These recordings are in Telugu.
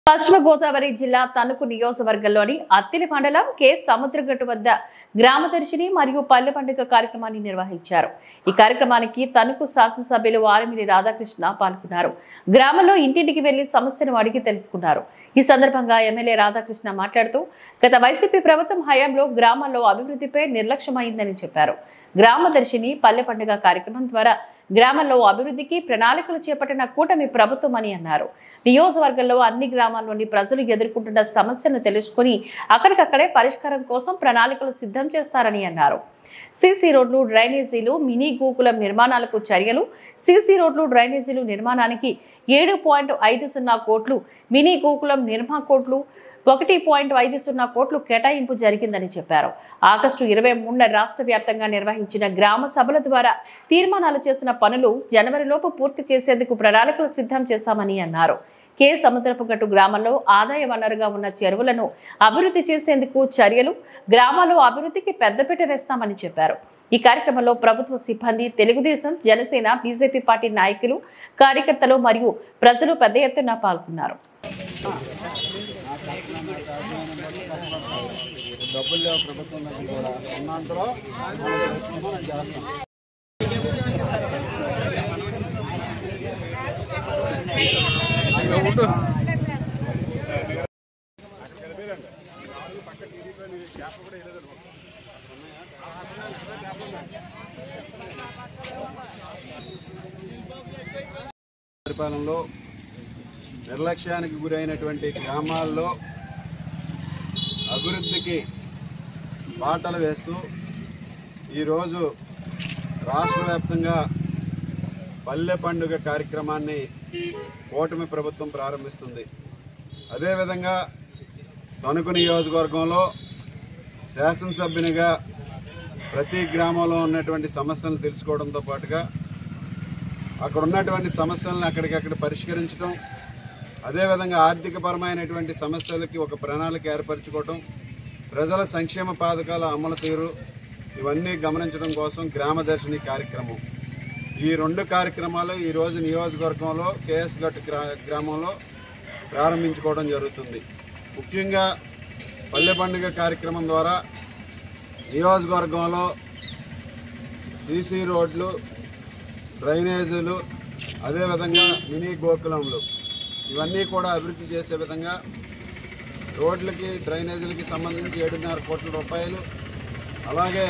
పశ్చిమ గోదావరి జిల్లా తణుకు నియోజకవర్గంలోని అత్తిలి మండలం కె సముద్రగట్టు వద్ద గ్రామ దర్శిని మరియు పల్లె పండుగ కార్యక్రమాన్ని నిర్వహించారు ఈ కార్యక్రమానికి తణుకు శాసనసభ్యులు ఆరమిలి రాధాకృష్ణ పాల్గొన్నారు గ్రామంలో ఇంటింటికి వెళ్లి సమస్యను అడిగి తెలుసుకున్నారు ఈ సందర్భంగా ఎమ్మెల్యే రాధాకృష్ణ మాట్లాడుతూ గత వైసీపీ ప్రభుత్వం హయాంలో గ్రామాల్లో అభివృద్ధిపై నిర్లక్ష్యమైందని చెప్పారు గ్రామ దర్శిని పల్లె పండుగ కార్యక్రమం ద్వారా గ్రామంలో అభివృద్ధికి ప్రణాళికలు చేపట్టిన కూటమి ప్రభుత్వం అని అన్నారు నియోజకవర్గంలో అన్ని గ్రామాల్లోని ప్రజలు ఎదుర్కొంటున్న సమస్యను తెలుసుకుని అక్కడికక్కడే పరిష్కారం కోసం ప్రణాళికలు సిద్ధం చేస్తారని అన్నారు సీసీ రోడ్లు డ్రైనేజీలు మినీ గోకులం నిర్మాణాలకు చర్యలు సీసీ రోడ్లు డ్రైనేజీలు నిర్మాణానికి ఏడు పాయింట్ ఐదు సున్నా కోట్లు మినీ గోకులం నిర్మా కోట్లు ఒకటి పాయింట్ ఐదు సున్నా కోట్లు కేటాయింపు జరిగిందని చెప్పారు ఆగస్టు ఇరవై మూడున రాష్ట్ర వ్యాప్తంగా నిర్వహించిన గ్రామ సభల ద్వారా తీర్మానాలు చేసిన పనులు జనవరిలోపు పూర్తి చేసేందుకు ప్రణాళికలు సిద్ధం చేశామని అన్నారు కే సముద్రపు గట్టు గ్రామంలో ఆదాయ వనరుగా ఉన్న చెరువులను అభివృద్ధి చేసేందుకు చర్యలు గ్రామాల్లో అభివృద్ధికి పెద్దపీట వేస్తామని చెప్పారు ఈ కార్యక్రమంలో ప్రభుత్వ సిబ్బంది తెలుగుదేశం జనసేన బీజేపీ పార్టీ నాయకులు కార్యకర్తలు మరియు ప్రజలు పెద్ద ఎత్తున పాల్గొన్నారు డబ్బులు లేవు ప్రభుత్వం దగ్గర కూడా ఉన్నంతలో మనం చేసుకుంటాం చేస్తాం పరిపాలనలో నిర్లక్ష్యానికి గురైనటువంటి గ్రామాల్లో అభివృద్ధికి బాటలు వేస్తూ ఈరోజు రాష్ట్ర వ్యాప్తంగా పల్లె పండుగ కార్యక్రమాన్ని కూటమి ప్రభుత్వం ప్రారంభిస్తుంది అదేవిధంగా తణుకు నియోజకవర్గంలో శాసనసభ్యునిగా ప్రతి గ్రామంలో ఉన్నటువంటి సమస్యలను తెలుసుకోవడంతో పాటుగా అక్కడ ఉన్నటువంటి సమస్యలను అక్కడికక్కడ పరిష్కరించడం అదేవిధంగా ఆర్థికపరమైనటువంటి సమస్యలకి ఒక ప్రణాళిక ఏర్పరచుకోవటం ప్రజల సంక్షేమ పథకాల అమలు తీరు ఇవన్నీ గమనించడం కోసం గ్రామ దర్శిని కార్యక్రమం ఈ రెండు కార్యక్రమాలు ఈరోజు నియోజకవర్గంలో కేఎస్ గట్ గ్రా గ్రామంలో ప్రారంభించుకోవడం జరుగుతుంది ముఖ్యంగా పల్లె పండుగ కార్యక్రమం ద్వారా నియోజకవర్గంలో సీసీ రోడ్లు డ్రైనేజీలు అదేవిధంగా మినీ గోకులంలు ఇవన్నీ కూడా అభివృద్ధి చేసే విధంగా రోడ్లకి డ్రైనేజీలకి సంబంధించి ఏడున్నర కోట్ల రూపాయలు అలాగే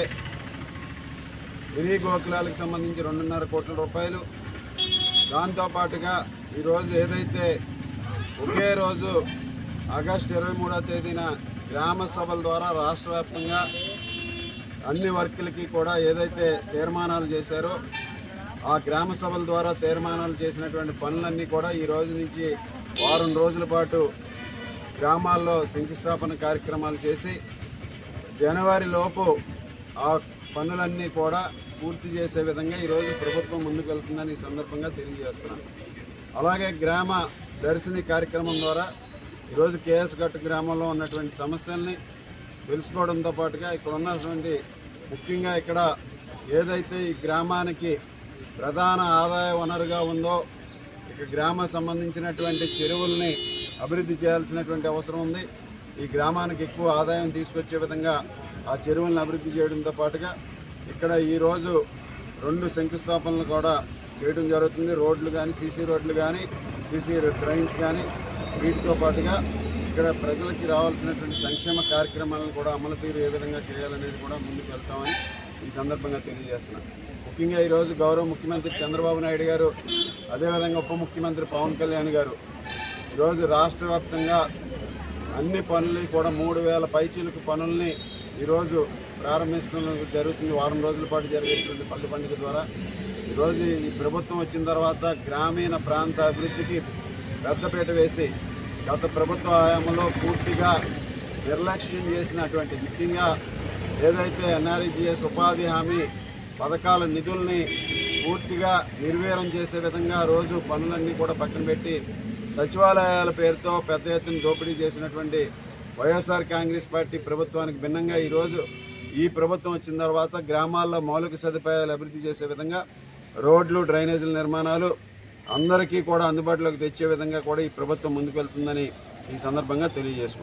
మినీ గోకులాలకు సంబంధించి రెండున్నర కోట్ల రూపాయలు దాంతోపాటుగా ఈరోజు ఏదైతే ఒకే రోజు ఆగస్టు ఇరవై మూడవ తేదీన గ్రామ సభల ద్వారా రాష్ట్ర వ్యాప్తంగా అన్ని వర్కులకి కూడా ఏదైతే తీర్మానాలు చేశారో ఆ గ్రామ సభల ద్వారా తీర్మానాలు చేసినటువంటి పనులన్నీ కూడా ఈ రోజు నుంచి వారం రోజుల పాటు గ్రామాల్లో శంకుస్థాపన కార్యక్రమాలు చేసి జనవరి లోపు ఆ పనులన్నీ కూడా పూర్తి చేసే విధంగా ఈరోజు ప్రభుత్వం ముందుకు వెళ్తుందని ఈ సందర్భంగా తెలియజేస్తున్నాను అలాగే గ్రామ దర్శిని కార్యక్రమం ద్వారా ఈరోజు కేఎస్ గట్టు గ్రామంలో ఉన్నటువంటి సమస్యల్ని తెలుసుకోవడంతో పాటుగా ఇక్కడ ఉన్నటువంటి ముఖ్యంగా ఇక్కడ ఏదైతే ఈ గ్రామానికి ప్రధాన ఆదాయ వనరుగా ఉందో ఇక గ్రామం సంబంధించినటువంటి చెరువుల్ని అభివృద్ధి చేయాల్సినటువంటి అవసరం ఉంది ఈ గ్రామానికి ఎక్కువ ఆదాయం తీసుకొచ్చే విధంగా ఆ చెరువులను అభివృద్ధి చేయడంతో పాటుగా ఇక్కడ ఈరోజు రెండు శంకుస్థాపనలు కూడా చేయడం జరుగుతుంది రోడ్లు కానీ సీసీ రోడ్లు కానీ సీసీ ట్రైన్స్ కానీ వీటితో పాటుగా ఇక్కడ ప్రజలకి రావాల్సినటువంటి సంక్షేమ కార్యక్రమాలను కూడా అమలు తీరు ఏ విధంగా చేయాలనేది కూడా ముందుకు వెళ్తామని ఈ సందర్భంగా తెలియజేస్తున్నాను ముఖ్యంగా ఈరోజు గౌరవ ముఖ్యమంత్రి చంద్రబాబు నాయుడు గారు అదేవిధంగా ఉప ముఖ్యమంత్రి పవన్ కళ్యాణ్ గారు ఈరోజు రాష్ట్ర వ్యాప్తంగా అన్ని పనులు కూడా మూడు వేల పైచీలకు పనుల్ని ఈరోజు ప్రారంభిస్తున్న జరుగుతుంది వారం రోజుల పాటు జరిగేటువంటి పల్లె పండుగ ద్వారా ఈరోజు ఈ ప్రభుత్వం వచ్చిన తర్వాత గ్రామీణ ప్రాంత అభివృద్ధికి పెద్దపీట వేసి గత ప్రభుత్వ హయాంలో పూర్తిగా నిర్లక్ష్యం చేసినటువంటి ముఖ్యంగా ఏదైతే ఎన్ఆర్ఈజిఎస్ ఉపాధి హామీ పథకాల నిధుల్ని పూర్తిగా నిర్వీర్యం చేసే విధంగా రోజు పనులన్నీ కూడా పక్కన పెట్టి సచివాలయాల పేరుతో పెద్ద ఎత్తున దోపిడీ చేసినటువంటి వైఎస్ఆర్ కాంగ్రెస్ పార్టీ ప్రభుత్వానికి భిన్నంగా ఈరోజు ఈ ప్రభుత్వం వచ్చిన తర్వాత గ్రామాల్లో మౌలిక సదుపాయాలు అభివృద్ధి చేసే విధంగా రోడ్లు డ్రైనేజీల నిర్మాణాలు అందరికీ కూడా అందుబాటులోకి తెచ్చే విధంగా కూడా ఈ ప్రభుత్వం ముందుకు వెళ్తుందని ఈ సందర్భంగా తెలియజేసుకుంటున్నాను